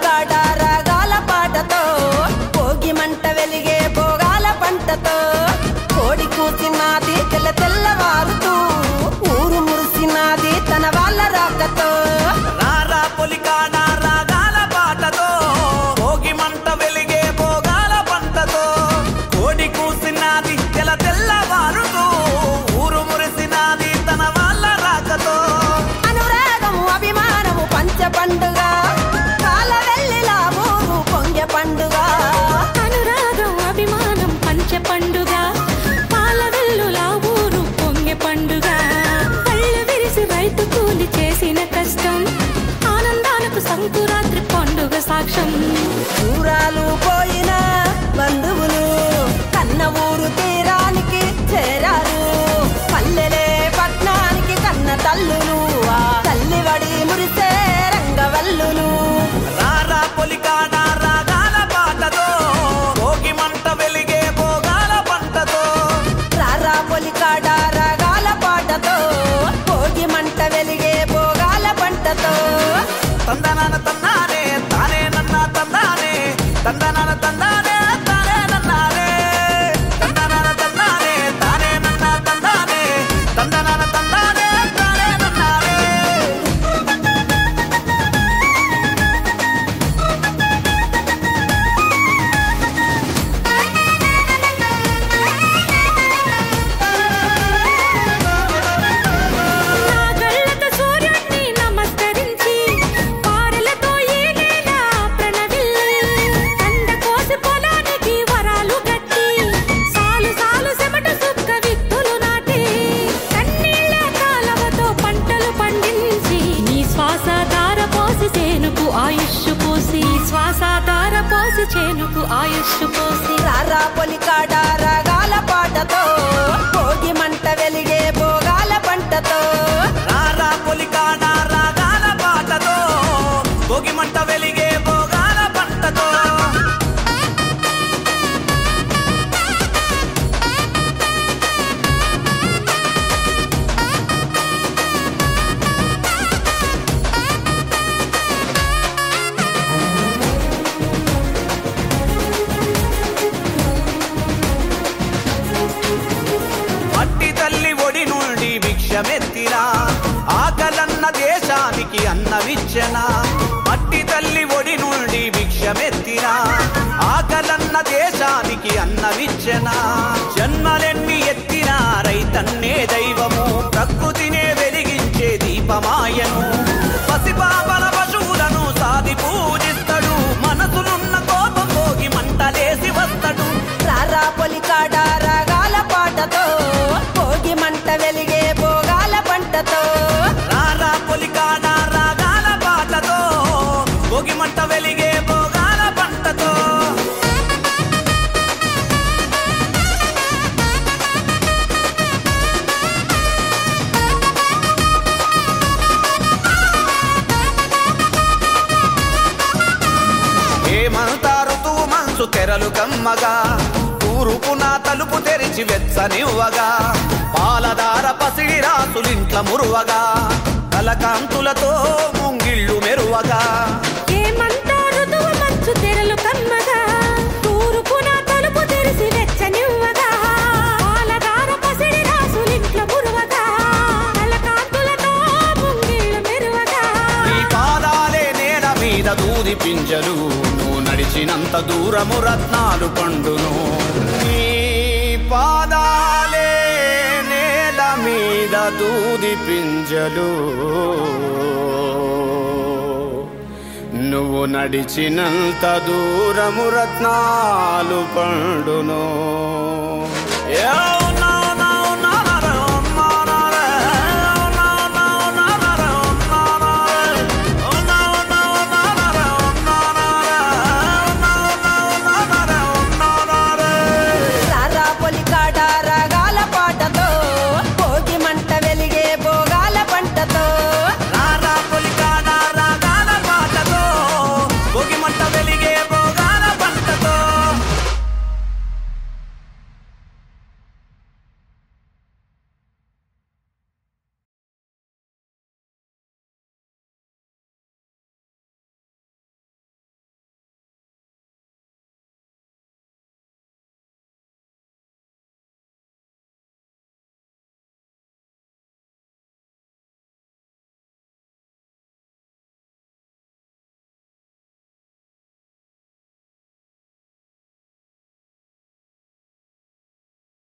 పొలికాడ రాగాల పాటతో భోగి మంట వెలిగే భోగాల పంటతో కోడి కూసినాది తెల్ల తెల్లవారుతూ ఊరు మురిసినాది తన వాళ్ళ రాకతో రారా పొలికాడ రాగాల పాటతో భోగి మంట వెలిగే భోగాల పంటతో కోడి కూసినాది తెల తెల్లవారుతూ ఊరు మురిసినాది తన వాళ్ళ రాకతో అనురాగము అభిమానము పంచ పండుగ కాల వెళ్ళిలా ఊరు పొంగె పండుగ అనురాగం అభిమానం పంచ పండుగ పాల వెల్లులా ఊరు పొంగె పండుగ కళ్ళు విరిసి రైతు కూలి చేసిన కష్టం ఆనందాలకు సంకురాత్రి పండుగ సాక్ష్యం దూరాలు పోయిన బంధువులు కన్న ఊరు తీరానికి చేరారు పల్లెలే పట్నానికి కన్న తల్లులు ఆ తల్లి వడి మురిసే రంగవల్లులు రారా పొలికాడ రాగాల పాటతో భోగి మంట వెలిగే భోగాల పంటతో రారా పొలికాడ రాగాల పాటతో భోగి మంట వెలిగే భోగాల పంటతో తందనాన తందానే తానే నన్న తందానే తందనాన తందానే తానే నన్నానే తందనాన తందానే తానే నన్న తందానే తందనాన తందానే తానే నన్నానే నా కళ్ళతో సూర్యుణ్ణి నమస్కరించి పారలతో ఈ నేల ప్రణవిల్లి కంద కోసి పొలానికి వరాలు కట్టి సాలు సాలు చెమట సుక్క విత్తులు నాటి కన్నీళ్ళ కాలవతో పంటలు పండించి నీ శ్వాస దార పోసి చేనుకు ఆయుష్ పోసి శ్వాస దార పోసి చేనుకు ఆయుష్ పోసి రారా పొలికాడ రాగాల పాటతో భోగి మంట వెలిగే భోగాల పంటతో రారా పొలికాడ రాగాల పాటతో భోగి మంట వెలిగే భోగాల పంటతో మట్టి తల్లి ఒడి నుండి భిక్షమెత్తినా ఆకలన్న దేశానికి అన్నవిచ్చనా మట్టి తల్లి ఒడి నుండి భిక్షమెత్తినా ఆకలన్న దేశానికి అన్నవిచ్చనా జన్మలెన్ని ఎత్తినా రైతన్నే దైవము ప్రకృతినే వెలిగించే దీపమాయను పసిపాపల పశువులను సాది పూజిస్తాడు మనసులున్న కోపం పోగి మంటలేసి వస్తాడు రారా పొలికాడ రాగాల పాటతో భోగి మంట వెలిగే భోగాల పంటతో రారా పొలికాడ రాగాల పాటతో భోగి మంట వెలిగే భోగాల పంటతో హేమంత ఋతువు మనసు తెరలు కమ్మగా తూరుపున తలుపు తెరిచి వెచ్చనివ్వగా పాలదార పసిడి రాసులింట్ల మురువగా కలకాంతులతో ముంగిళ్ళు మెరువగా ఏమంతా ఋతువు మంచు తెరలు కమ్మగా తూర్పున తలుపు తెరిసి వెచ్చనివ్వగా పాలదార పసిడి రాసులింట్ల మురువగా కలకాంతులతో ముంగిళ్ళు మెరువగా నీ పాదాలే నేల మీద దూది పింజలు నువ్వు నడిచినంత దూరము రత్నాలు పండును నీ పాదాలే నేల మీద దూది పింజలు నువ్వు నడిచినంత దూరము రత్నాలు పండును యా